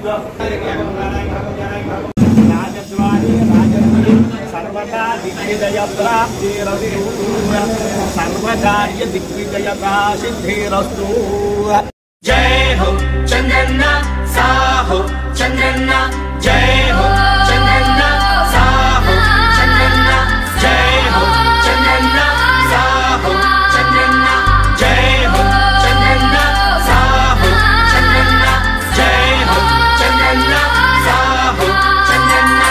రాజద్వారి రాజద్వారి సర్వదా దిగ్విజయ ప్రాప్తిరస్తు సర్వకార్య దిగ్విజయతా సిద్ధిరస్తు జై హో చంద్రన్న సాహో చంద్రన్న జై హో చంద్రన్న సాహో చంద్రన్న జై హో చంద్రన్న సాహో చంద్రన్న జై హో చంద్రన్న సాహో చంద్రన్న జై హో చంద్రన్న సాహో చంద్రన్న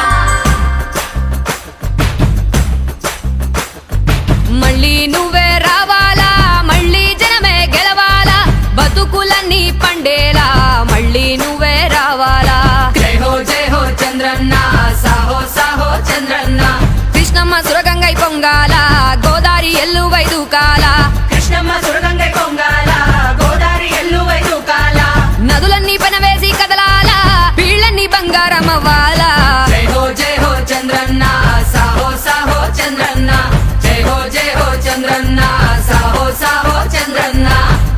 మళ్ళీ నువ్వే రావాలా మళ్ళీ జనమే గెలవాలా బతుకులన్నీ పండేలా మళ్ళీ నువ్వే రావాలా జై హో జై హో చంద్రన్న సాహో సాహో చంద్రన్న కృష్ణమ్మ సురగంగై పొంగాల గోదారి ఎల్లు వైదుకాల కృష్ణమ్మ సురగంగై పొంగాల గోదావరి ఎల్లువై దూకాల నదులన్నీ పెనవేసి కదలాల పీళ్ళన్నీ బంగారం అవ్వాలా జై హో జై హో చంద్రన్న సాహో సాహో చంద్రన్న జై హో జై హో చంద్రన్న సాహో సాహో చంద్రన్న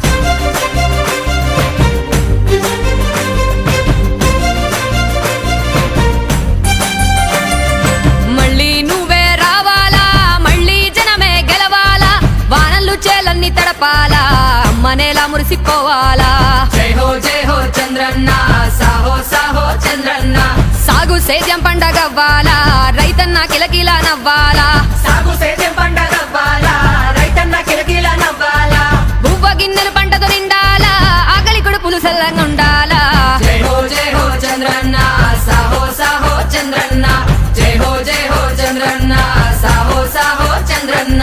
మళ్ళీ నువ్వే రావాలా మళ్ళీ జనమే గెలవాలా వానలు చేలన్నీ తడపాలా అమ్మనేలా మురిసిపోవాలా జై హో జై హో చంద్రన్న సాహో సాహో చంద్రన్న సాగు సేద్యం పండగవ్వాలా రైతన్న కిలకిలా నవ్వాలా సాగు సేద్యం పండగ అవ్వాలా రైతన్న కిలకిల నవ్వాలా బువ్వ గిన్నెలు పంటతో నిండాలా ఆకలి కొడుపులు సల్లంగా ఉండాలా జై హో జై హో చంద్రన్న సాహో సాహో చంద్రన్న జై హో జై హో చంద్రన్న సాహో సాహో చంద్రన్న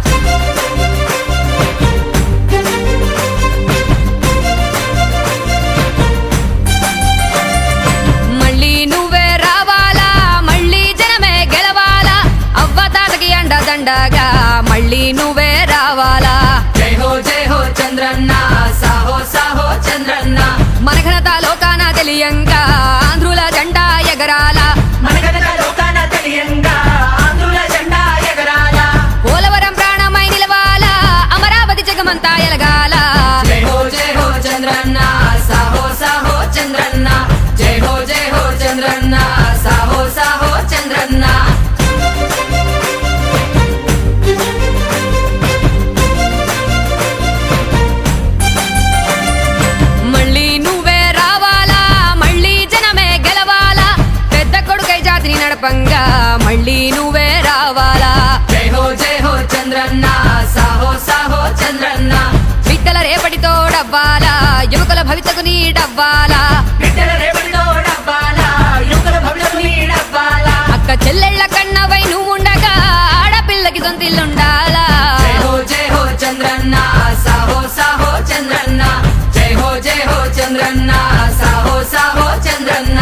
మళ్ళీ నువ్వే రావాలా మళ్ళీ జనమే గెలవాలా అవ్వ తాతకి అండ దండగా మళ్ళీ నువ్వే రావాలా జై హో జై హో చంద్రన్న సాహో సాహో చంద్రన్న మన ఘనత లోకాన తెలియంగా ఆంధ్రుల జెండా ఎగరాల మన గనక లోకాన తెలియంగా ఆంధ్రుల జెండా ఎగరాల పోలవరం ప్రాణమై నిలవాలా అమరావతి జగమంతా ఎలగాల జై హో జై హో చంద్రన్న సాహో సాహో చంద్రన్న జై హో జై హో చంద్రన్న సాహో సాహో చంద్రన్న మళ్ళీ నువ్వే రావాలా మళ్ళీ జనమే గెలవాలా పెద్ద కొడుకై జాతిని నడపంగా మళ్ళీ నువ్వే రావాలా జై హో జై హో చంద్రన్న సాహో సాహో చంద్రన్న బిడ్డల రేపటి తోడవ్వాలా యువకుల భవితకు నీడవ్వాలా బిడ్డల రేపటితో డబ్బాలా యువకుల భవిష్యత్తు నీడవ్వాలా అక్క చెల్లెళ్ళ కన్నవై నువ్వుండగా ఆడపిల్లకి సొంతిల్లుండాలా జై హో జై హో చంద్రన్న సాహో సాహో చంద్రన్న జై హో జై హో చంద్రన్న సాహో సాహో చంద్రన్న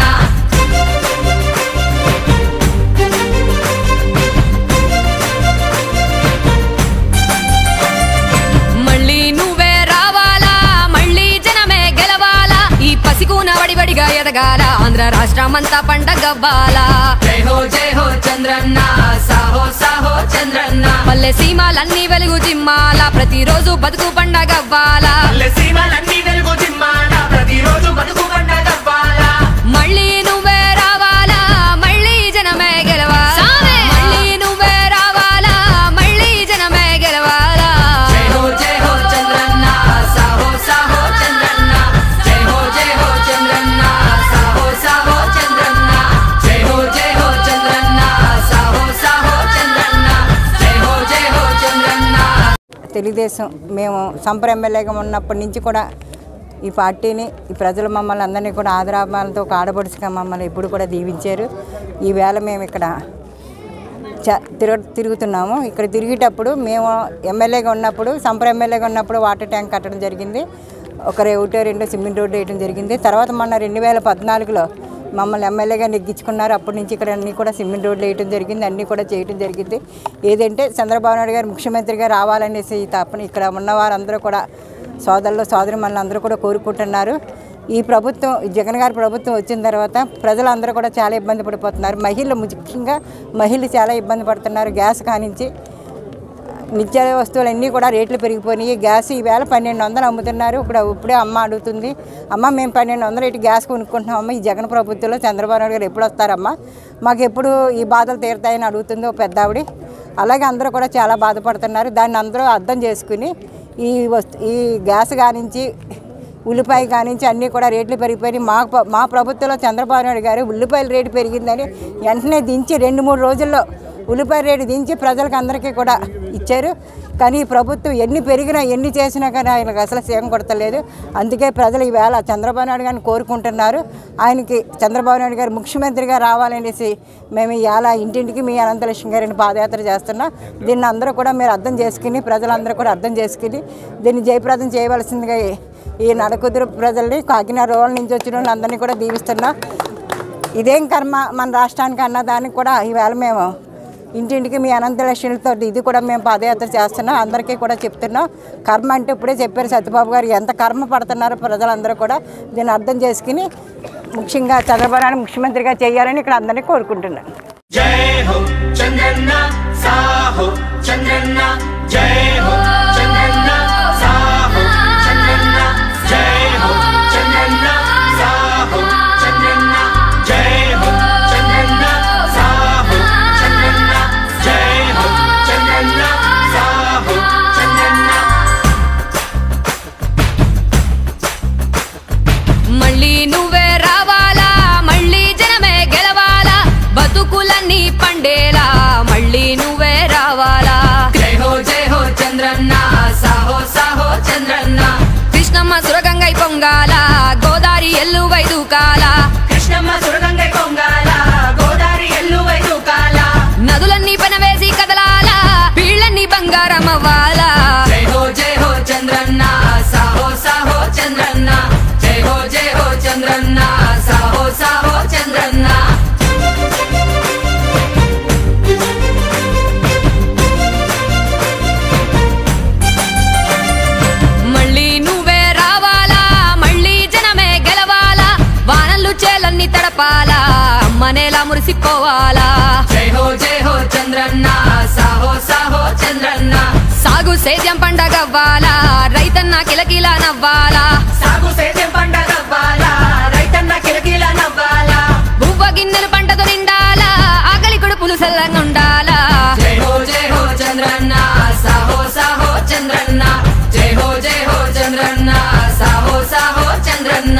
మళ్ళీ నువ్వే రావాలా మళ్ళీ జనమే గెలవాలా ఈ పసికూన వడివడిగా ఎదగాల ఆంధ్ర రాష్ట్రమంతా పండగవ్వాలా జై హో జై హో చంద్రన్న సాహో సాహో చంద్రన్న పల్లె సీమాలన్నీ వెలుగు జిమ్మాల ప్రతిరోజు బతుకు పండగవ్వాలా పల్లె సీమలన్నీ వెలుగు జిమ్మాల ప్రతిరోజు బతుకు పండగవ్వాలా మళ్ళీ నువ్వే రావాలా మళ్ళీ జనమే గెలవాలా మళ్ళీ నువ్వే రావాలా మళ్ళీ జనమే గెలవాలా జై హో జై హో చంద్రన్న సాహో సాహో చంద్రన్న జై హో జై హో చంద్రన్న సాహో సాహో చంద్రన్న జై హో జై హో చంద్రన్న సాహో సాహో చంద్రన్న జై హో జై హో చంద్రన్న తెలుగుదేశం మేము సంపర ఎమ్మెల్యేగా ఉన్నప్పటి నుంచి కూడా ఈ పార్టీని ఈ ప్రజలు మమ్మల్ని అందరినీ కూడా ఆదరాభాలతో ఒక ఆడపడుచుగా మమ్మల్ని ఎప్పుడు కూడా దీవించారు ఈవేళ మేము ఇక్కడ చ తిరగ తిరుగుతున్నాము ఇక్కడ తిరిగేటప్పుడు మేము ఎమ్మెల్యేగా ఉన్నప్పుడు సంపర ఎమ్మెల్యేగా ఉన్నప్పుడు వాటర్ ట్యాంక్ కట్టడం జరిగింది ఒక ఒకటో రెండో సిమెంట్ రోడ్డు వేయడం జరిగింది తర్వాత మొన్న రెండు వేల పద్నాలుగులో మమ్మల్ని ఎమ్మెల్యేగా నెగ్గించుకున్నారు అప్పటి నుంచి ఇక్కడ అన్నీ కూడా సిమెంట్ రోడ్లు వేయడం జరిగింది అన్నీ కూడా చేయడం జరిగింది ఏదంటే చంద్రబాబు నాయుడు గారు ముఖ్యమంత్రిగా రావాలనేసి తప్పని ఇక్కడ ఉన్న వారందరూ కూడా సోదరులు సోదరి అందరూ కూడా కోరుకుంటున్నారు ఈ ప్రభుత్వం ఈ జగన్ గారి ప్రభుత్వం వచ్చిన తర్వాత ప్రజలందరూ కూడా చాలా ఇబ్బంది పడిపోతున్నారు మహిళలు ముఖ్యంగా మహిళలు చాలా ఇబ్బంది పడుతున్నారు గ్యాస్ కానించి నిత్య వస్తువులు అన్నీ కూడా రేట్లు పెరిగిపోయినాయి గ్యాస్ ఈవేళ పన్నెండు వందలు అమ్ముతున్నారు ఇప్పుడు ఇప్పుడే అమ్మ అడుగుతుంది అమ్మ మేము పన్నెండు వందలు ఇటు గ్యాస్ కొనుక్కుంటున్నాం అమ్మ ఈ జగన్ ప్రభుత్వంలో చంద్రబాబు నాయుడు గారు ఎప్పుడు వస్తారమ్మా మాకు ఎప్పుడు ఈ బాధలు తీరుతాయని అడుగుతుంది ఓ పెద్ద ఆవిడ అలాగే అందరూ కూడా చాలా బాధపడుతున్నారు దాన్ని అందరూ అర్థం చేసుకుని ఈ వస్తు ఈ గ్యాస్ కానించి ఉల్లిపాయ కానించి అన్నీ కూడా రేట్లు పెరిగిపోయి మా ప- మా ప్రభుత్వంలో చంద్రబాబు నాయుడు గారు ఉల్లిపాయల రేటు పెరిగిందని వెంటనే దించి రెండు మూడు రోజుల్లో ఉల్లిపాయ రేటు దించి ప్రజలకు అందరికీ కూడా ఇచ్చారు కానీ ఈ ప్రభుత్వం ఎన్ని పెరిగినా ఎన్ని చేసినా కానీ ఆయనకు అసలు సేమ కొడతలేదు అందుకే ప్రజలు ఈవేళ చంద్రబాబు నాయుడు గారిని కోరుకుంటున్నారు ఆయనకి చంద్రబాబు నాయుడు గారు ముఖ్యమంత్రిగా రావాలనేసి మేము ఇవాళ ఇంటింటికి మీ అనంతలక్ష్మి గారిని పాదయాత్ర చేస్తున్నాం దీన్ని అందరూ కూడా మీరు అర్థం చేసుకుని ప్రజలందరూ కూడా అర్థం చేసుకుని దీన్ని జయప్రదం చేయవలసిందిగా ఈ- ఈ నడకుదురు ప్రజల్ని కాకినాడ రోడ్ల నుంచి వచ్చిన వాళ్ళందరినీ కూడా దీవిస్తున్నా ఇదేం కర్మ మన రాష్ట్రానికి అన్నదానికి కూడా ఈవేళ మేము ఇంటింటికి మీ అనంతలక్ష్మితో ఇది కూడా మేము పాదయాత్ర చేస్తున్నాం అందరికీ కూడా చెప్తున్నాం కర్మ అంటే ఇప్పుడే చెప్పారు సత్యబాబు గారు ఎంత కర్మ పడుతున్నారో ప్రజలందరూ కూడా దీన్ని అర్థం చేసుకుని ముఖ్యంగా చంద్రబాబు నాయుడు ముఖ్యమంత్రిగా చేయాలని ఇక్కడ అందరినీ కోరుకుంటున్నాను జై హో చంద్రన్న సాహో చంద్రన్న జై హో చంద్రన్న సాహో చంద్రన్న జై హో చంద్రన్న సాహో చంద్రన్న జై హో చంద్రన్న సాహో చంద్రన్న జై హో చంద్రన్న సాహో చంద్రన్న మళ్ళీ నువ్వే రావాలా మళ్ళీ జనమే గెలవాలా బతుకులన్నీ పండేలా మళ్ళీ నువ్వే రావాలా జై హో జై హో చంద్రన్న సాహో సాహో చంద్రన్న కృష్ణమ్మ సురగంగై పొంగాల గోదారి ఎల్లువై దూకాల కృష్ణమ్మ సురగంగై పొంగాల గోదావరి ఎల్లువై దూకాల నదులన్నీ పెనవేసి కదలాల పీళ్ళన్నీ బంగారం అవ్వాలా జై హో జై హో చంద్రన్న సాహో సాహో చంద్రన్న జై హో జై హో చంద్రన్న సాహో సాహో చంద్రన్న మళ్ళీ నువ్వే రావాలా మళ్ళీ జనమే గెలవాలా వానలు చేలన్నీ తడపాలా అమ్మనేలా మురిసిపోవాలా జై హో జై హో చంద్రన్న సాహో సాహో చంద్రన్న సాగు సేద్యం పండగవ్వాలా రైతన్న కిలకిలా నవ్వాలా సాగు సేద్యం పండగ అవ్వాలా రైతన్న కిలకిల నవ్వాలా బువ్వ గిన్నెలు పంటతో నిండాలా ఆకలి కొడుపులు సల్లంగా ఉండాలా జై హో జై హో చంద్రన్న సాహో సాహో చంద్రన్న జై హో జై హో చంద్రన్న సాహో సాహో చంద్రన్న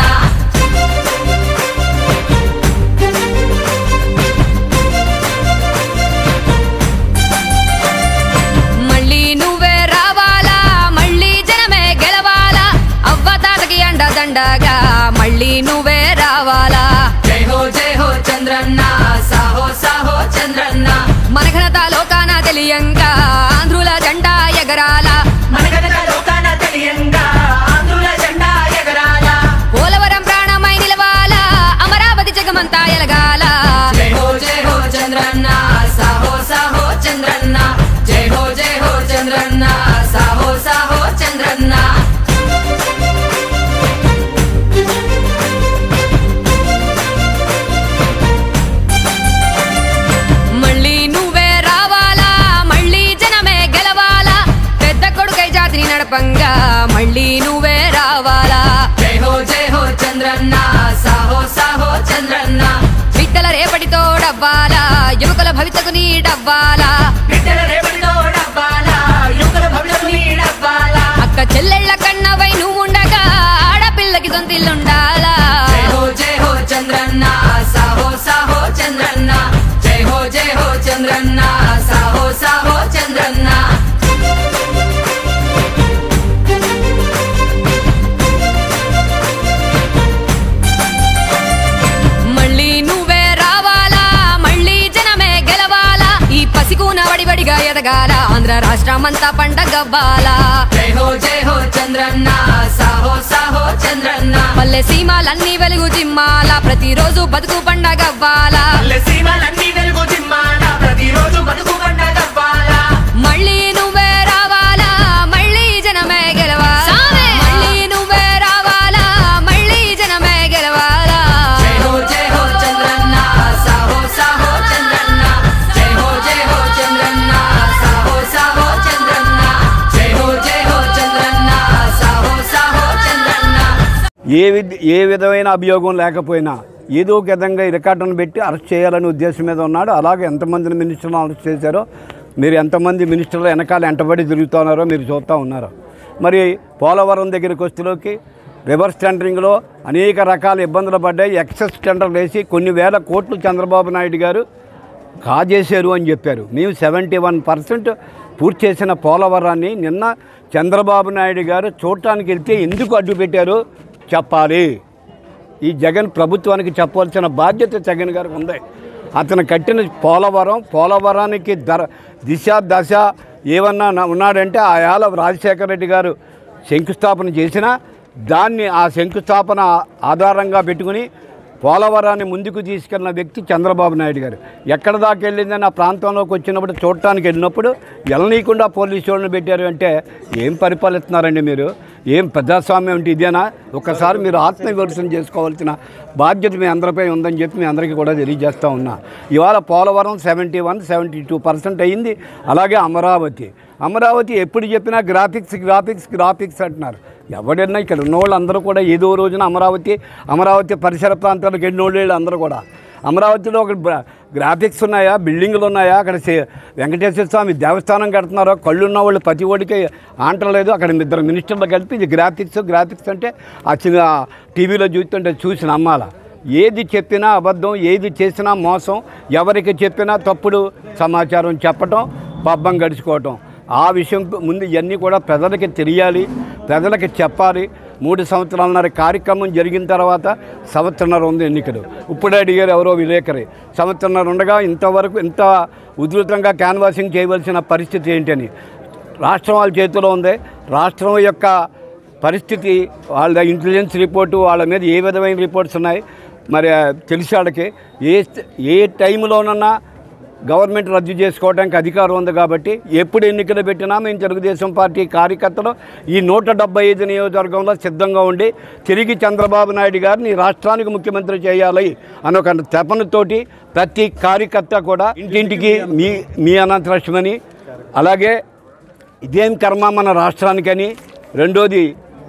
మళ్ళీ నువ్వే రావాలా మళ్ళీ జనమే గెలవాలా అవ్వ తాతకి అండ దండగా మళ్ళీ నువ్వే రావాలా జై హో జై హో చంద్రన్న సాహో సాహో చంద్రన్న మన ఘనత లోకాన తెలియంగా ఆంధ్రుల జెండా ఎగరాల మన గనక లోకాన తెలియంగా ఆంధ్రుల జెండా ఎగరాల పోలవరం ప్రాణమై నిలవాలా అమరావతి జగమంతా ఎలగాల జై హో జై హో చంద్రన్న సాహో సాహో చంద్రన్న జై హో జై హో చంద్రన్న సాహో సాహో చంద్రన్న మళ్ళీ నువ్వే రావాలా మళ్ళీ జనమే గెలవాలా పెద్ద కొడుకై జాతిని నడపంగా మళ్ళీ నువ్వే రావాలా జై హో జై హో చంద్రన్న సాహో సాహో చంద్రన్న బిడ్డల రేపటి తోడవ్వాలా యువకుల భవితకు నీడవ్వాలా బిడ్డల రేపటితో డబ్బాలా యువకుల భవిష్యత్తు నీడవ్వాలా అక్క చెల్లెళ్ళ కన్నవై నువ్వుండగా ఆడపిల్లకి సొంతిల్లుండాలా జై హో జై హో చంద్రన్న సాహో సాహో చంద్రన్న జై హో జై హో చంద్రన్న సాహో సాహో చంద్రన్న మళ్ళీ నువ్వే రావాలా మళ్ళీ జనమే గెలవాలా ఈ పసికూన వడివడిగా ఎదగాల ఆంధ్ర రాష్ట్రమంతా పండగవ్వాలా జై హో జై హో చంద్రన్న సాహో సాహో చంద్రన్న పల్లె సీమాలన్నీ వెలుగు జిమ్మాల ప్రతిరోజు బతుకు పండగవ్వాలా పల్లె సీమలన్నీ వెలుగు జిమ్మాల ప్రతిరోజు బతుకు పండగవ్వాలా మళ్ళీ నువ్వే రావాలా మళ్ళీ జనమే గెలవాలా మళ్ళీ నువ్వే రావాలా మళ్ళీ జనమే గెలవాలా జై హో జై హో చంద్రన్న సాహో సాహో చంద్రన్న జై హో జై హో చంద్రన్న సాహో సాహో చంద్రన్న ఏ విధ ఏ విధమైన అభియోగం లేకపోయినా ఏదో ఒక విధంగా ఈ రికార్డును పెట్టి అరెస్ట్ చేయాలనే ఉద్దేశం మీద ఉన్నాడు అలాగే ఎంతమందిని మినిస్టర్లను అరెస్ట్ చేశారో మీరు ఎంతమంది మినిస్టర్లు వెనకాల ఎంటబడి తిరుగుతున్నారో మీరు చూస్తూ ఉన్నారు మరి పోలవరం దగ్గరికి వస్తులోకి రివర్స్ టెండరింగ్లో అనేక రకాల ఇబ్బందులు పడ్డాయి ఎక్సెస్ టెండర్లు వేసి కొన్ని వేల కోట్లు చంద్రబాబు నాయుడు గారు కాజేశారు అని చెప్పారు మేము సెవెంటీ వన్ పర్సెంట్ పూర్తి చేసిన పోలవరాన్ని నిన్న చంద్రబాబు నాయుడు గారు చూడటానికి వెళ్తే ఎందుకు అడ్డు పెట్టారు చెప్పాలి ఈ జగన్ ప్రభుత్వానికి చెప్పవలసిన బాధ్యత జగన్ గారికి ఉంది అతను కట్టిన పోలవరం పోలవరానికి ధర దిశ దశ ఏమన్నా నా- ఉన్నాడంటే ఆ యాల రాజశేఖర రెడ్డి గారు శంకుస్థాపన చేసినా దాన్ని ఆ శంకుస్థాపన ఆధారంగా పెట్టుకుని పోలవరాన్ని ముందుకు తీసుకెళ్ళిన వ్యక్తి చంద్రబాబు నాయుడు గారు ఎక్కడ దాకా వెళ్ళిందని ఆ ప్రాంతంలోకి వచ్చినప్పుడు చూడటానికి వెళ్ళినప్పుడు వెళ్ళనీయకుండా పోలీసు వాళ్ళని పెట్టారు అంటే ఏం పరిపాలిస్తున్నారండి మీరు ఏం ప్రజాస్వామ్యం అంటే ఇదేనా ఒకసారి మీరు ఆత్మవిమర్శనం చేసుకోవాల్సిన బాధ్యత మీ అందరిపై ఉందని చెప్పి మీ అందరికీ కూడా తెలియజేస్తూ ఉన్నా ఇవాళ Polavaram seventy one seventy two percent అయ్యింది అలాగే అమరావతి అమరావతి ఎప్పుడు చెప్పినా గ్రాఫిక్స్ గ్రాఫిక్స్ గ్రాఫిక్స్ అంటున్నారు ఎవడన్నా ఇక్కడ ఉన్నవాళ్ళు అందరూ కూడా ఏదో రోజున అమరావతి అమరావతి పరిసర ప్రాంతాలకు వెళ్ళిన వాళ్ళు అందరూ కూడా అమరావతిలో ఒక బ్ర- గ్రాఫిక్స్ ఉన్నాయా బిల్డింగులు ఉన్నాయా అక్కడ సే- వెంకటేశ్వర స్వామి దేవస్థానం కడుతున్నారో కళ్ళు ఉన్న వాళ్ళు ప్రతి ఒడికి ఆంటలేదు అక్కడ ఇద్దరు మినిస్టర్లు కలిపి ఇది గ్రాఫిక్స్ గ్రాఫిక్స్ అంటే ఆ చిన్న టీవీలో చూస్తుంటే చూసి నమ్మాల ఏది చెప్పినా అబద్ధం ఏది చేసినా మోసం ఎవరికి చెప్పినా తప్పుడు సమాచారం చెప్పటం పబ్బం గడుచుకోవటం ఆ విషయం ముందు ఇవన్నీ కూడా ప్రజలకి తెలియాలి ప్రజలకి చెప్పాలి మూడు సంవత్సరాలన్నర కార్యక్రమం జరిగిన తర్వాత సంవత్సరంన్నర ఉంది ఎన్నికలు ఇప్పుడే అడిగారు ఎవరో విలేకరి సంవత్సరంన్నర ఉండగా ఇంతవరకు ఇంత ఉధృతంగా క్యాన్వాసింగ్ చేయవలసిన పరిస్థితి ఏంటని రాష్ట్రం వాళ్ళ చేతిలో ఉంది రాష్ట్రం యొక్క పరిస్థితి వాళ్ళ ఇంటెలిజెన్స్ రిపోర్టు వాళ్ళ మీద ఏ విధమైన రిపోర్ట్స్ ఉన్నాయి మరి ఆ, తెలిసి వాళ్ళకి ఏ ఏ టైంలోనన్నా గవర్నమెంట్ రద్దు చేసుకోవడానికి అధికారం ఉంది కాబట్టి ఎప్పుడు ఎన్నికలు పెట్టినా మేము తెలుగుదేశం పార్టీ కార్యకర్తలు ఈ నూట డెబ్బై ఐదు నియోజకవర్గంలో సిద్ధంగా ఉండి తిరిగి చంద్రబాబు నాయుడు గారిని రాష్ట్రానికి ముఖ్యమంత్రి చేయాలి అని ఒక తపనతోటి ప్రతి కార్యకర్త కూడా ఇంటింటికి మీ మీ అనంతలక్ష్మని అలాగే ఇదేం కర్మ మన రాష్ట్రానికని రెండోది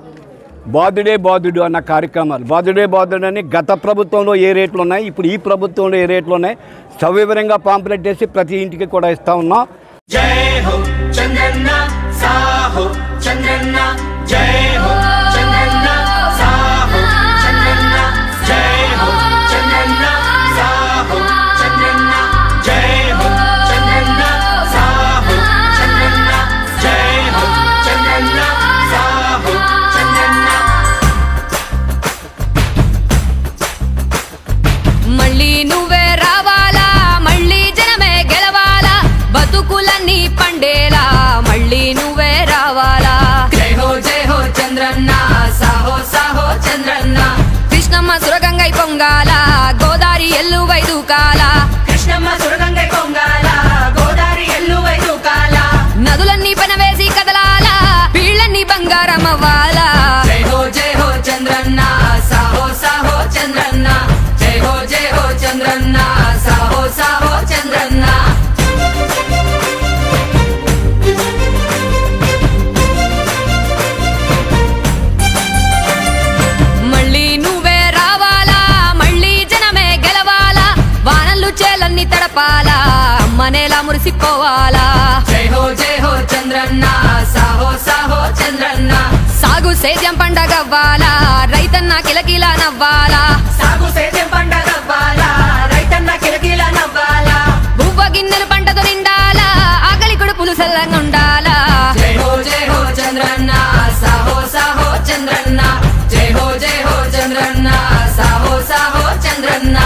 బాధుడే బాధుడు అన్న కార్యక్రమాలు బాధుడే బాధుడు అని గత ప్రభుత్వంలో ఏ రేట్లు ఉన్నాయి ఇప్పుడు ఈ ప్రభుత్వంలో ఏ రేట్లు ఉన్నాయి సవివరంగా పాంప్లెట్ వేసి ప్రతి ఇంటికి కూడా ఇస్తా ఉన్నాం జై హో చంద్రన్న సాహో చంద్రన్న జై హో చంద్రన్న సాహో చంద్రన్న జై హో చంద్రన్న సాహో చంద్రన్న జై హో చంద్రన్న సాహో చంద్రన్న జై హో చంద్రన్న సాహో చంద్రన్న మళ్ళీ నువ్వే రావాలా మళ్ళీ జనమే గెలవాలా బతుకులన్నీ పండేలా మళ్ళీ నువ్వే రావాలా జై హో జై హో చంద్రన్న సాహో సాహో చంద్రన్న కృష్ణమ్మ సురగంగై పొంగాల గోదారి ఎల్లువై దూకాల కృష్ణమ్మ సురగంగై పొంగాల గోదారి ఎల్లువై దూకాల నదులన్నీ పనవేసి కదలాలా పీళ్ళన్నీ బంగారం అవ్వాలా జై హో జై హో చంద్రన్న సాహో సాహో చంద్రన్న జై హో జై హో చంద్రన్న సాహో సాహో చంద్రన్న మళ్ళీ నువ్వే రావాలా మళ్ళీ జనమే గెలవాలా వానలు చేలన్నీ తడపాలా అమ్మనేలా మురిసిపోవాలా జై హో జై హో చంద్రన్న సాహో సాహో చంద్రన్న సాగు సేద్యం పండగవ్వాలా రైతన్న కిలకిల నవ్వాలా సాగు సేద్యం పండగవ్వాలా రైతన్న కిలకిల నవ్వాలా బువ్వ గిన్నెలు పంటతో నిండాలా ఆకలి కొడుపులు సల్లంగా ఉండాలా జై హో జై హో చంద్రన్న సాహో సాహో చంద్రన్న జై హో జై హో చంద్రన్న సాహో సాహో చంద్రన్న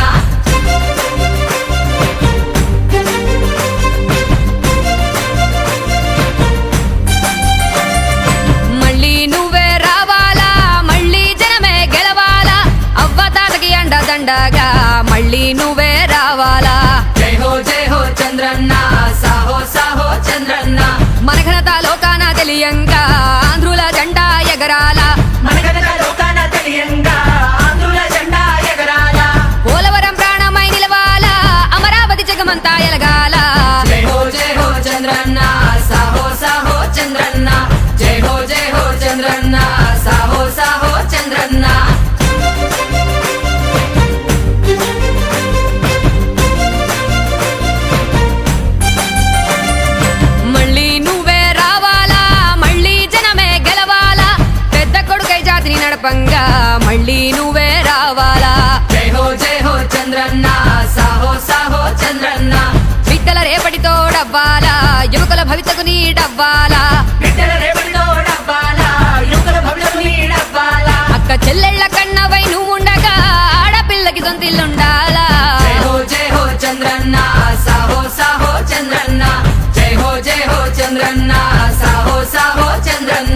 మళ్ళీ నువ్వే రావాలా మళ్ళీ జనమే గెలవాలా అవ్వ తాతకి అండ దండగా మళ్ళీ నువ్వే రావాలా జై హో జై హో చంద్రన్న సాహో సాహో చంద్రన్న మన ఘనత లోకాన తెలియంగా ఆంధ్రుల జెండా ఎగరాల మన కనుక లోకాన తెలియంగా ఆంధ్రుల జెండా ఎగరాల పోలవరం ప్రాణమై నిలవాలా అమరావతి జగమంతా ఎలగాల జై హో జై హో చంద్రన్న సాహో సాహో చంద్రన్న జై హో జై హో చంద్రన్న సాహో సాహో చంద్రన్న నడపంగా మళ్ళీ నువ్వే రావాలా జై హో జై హో చంద్రన్న సాహో సాహో చంద్రన్న బిడ్డల రేపటితో డవ్వాలా యువకుల భవితకు నీ డవ్వాలా బిడ్డల రేపటితో డబ్బాలా యువకుల భవిష్యత్తు నీడవ్వాలా అక్క చెల్లెళ్ళ కన్నవై నువ్వుండగా ఆడపిల్లకి సొంతిల్లుండాలా జై హో జై హో చంద్రన్న సాహో సాహో చంద్రన్న జై హో జై హో చంద్రన్న సాహో సాహో చంద్రన్న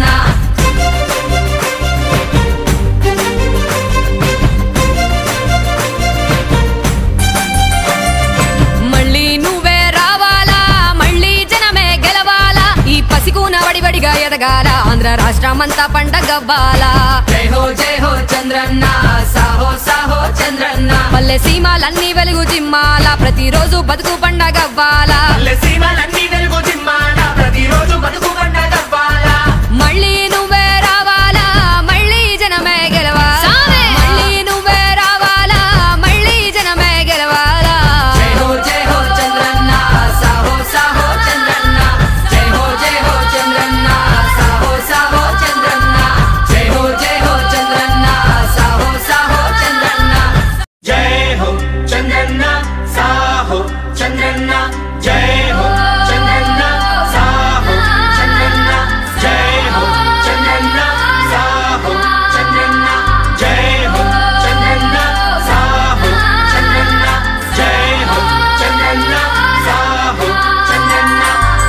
మళ్ళీ నువ్వే రావాలా మళ్ళీ జనమే గెలవాలా ఈ పసికూన వడివడిగా ఎదగాల ఆంధ్ర రాష్ట్రమంతా పండగవ్వాలా జై హో జై హో చంద్రన్న సాహో సాహో చంద్రన్న పల్లె సీమాలన్నీ వెలుగు జిమ్మాలా ప్రతిరోజు బతుకు పండగవ్వాలా పల్లె సీమలన్నీ వెలుగు జిమ్మాలా ప్రతిరోజు బతుకు పండగవ్వాలా మళ్ళీ నువ్వే రావాలా మళ్ళీ జనమే గెలవాలా మళ్ళీ నువ్వే రావాలా మళ్ళీ జనమే గెలవాలా జై హో జై హో చంద్రన్న సాహో సాహో చంద్రన్న జై హో జై హో చంద్రన్న సాహో సాహో చంద్రన్న జై హో జై హో చంద్రన్న సాహో సాహో చంద్రన్న జై హో చంద్రన్న సాహో చంద్రన్న జై హో చంద్రన్న సాహో చంద్రన్న జై హో చంద్రన్న సాహో చంద్రన్న జై హో చంద్రన్న సాహో చంద్రన్న జై హో చంద్రన్న సాహో చంద్రన్న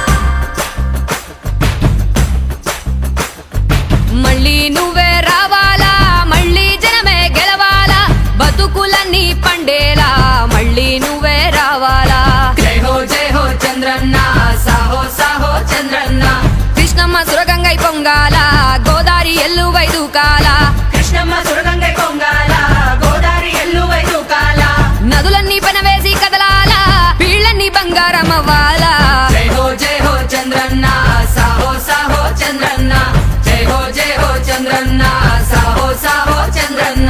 మళ్ళీ నువ్వే రావాలా మళ్ళీ జనమే గెలవాలా బతుకులన్నీ పండేలా మళ్ళీ నువ్వే రావాలా జై హో జై హో చంద్రన్న సాహో సాహో చంద్రన్న కృష్ణమ్మ సురగంగై పొంగాల గోదారి ఎల్లువై దూకాల కృష్ణమ్మ సురగంగై పొంగాల గోదారి ఎల్లువై దూకాల నదులన్నీ పనవేసి కదలాల పీళ్ళన్నీ బంగారం అవ్వాలా జై హో జై హో చంద్రన్న సాహో సాహో చంద్రన్న జై హో జై హో చంద్రన్న సాహో సాహో చంద్రన్న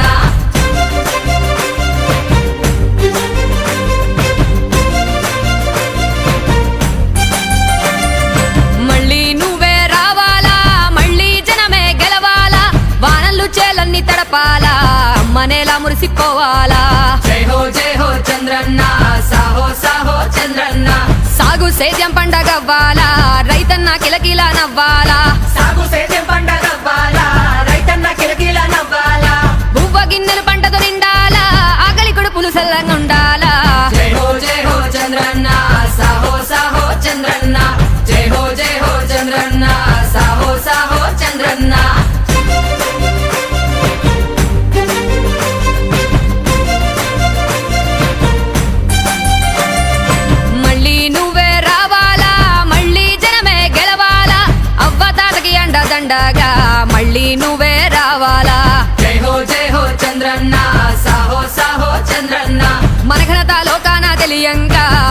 మళ్ళీ నువ్వే రావాలా మళ్ళీ జనమే గెలవాలా వానలు చేలన్నీ తడపాలా అమ్మనేలా మురిసిపోవాలా జై హో జై హో చంద్రన్న సాహో సాహో చంద్రన్న సాగు సేద్యం పండగవ్వాలా రైతన్న కిలకిలా నవ్వాలా సాగు సేద్యం పండగవ్వాలా రైతన్న కిలకిల నవ్వాలా బువ్వ గిన్నెలు పంటతో నిండాలా ఆకలి కొడుపులు సల్లంగా ఉండాలా జై హో జై హో చంద్రన్న సాహో సాహో చంద్రన్న జై హో జై హో చంద్రన్న సాహో సాహో చంద్రన్న మళ్ళీ నువ్వే రావాలా మళ్ళీ జనమే గెలవాలా అవ్వ తాతకి అండ దండగా మళ్ళీ నువ్వే రావాలా జై హో జై హో చంద్రన్న సాహో సాహో చంద్రన్న మన ఘనత లోకాన తెలియంగా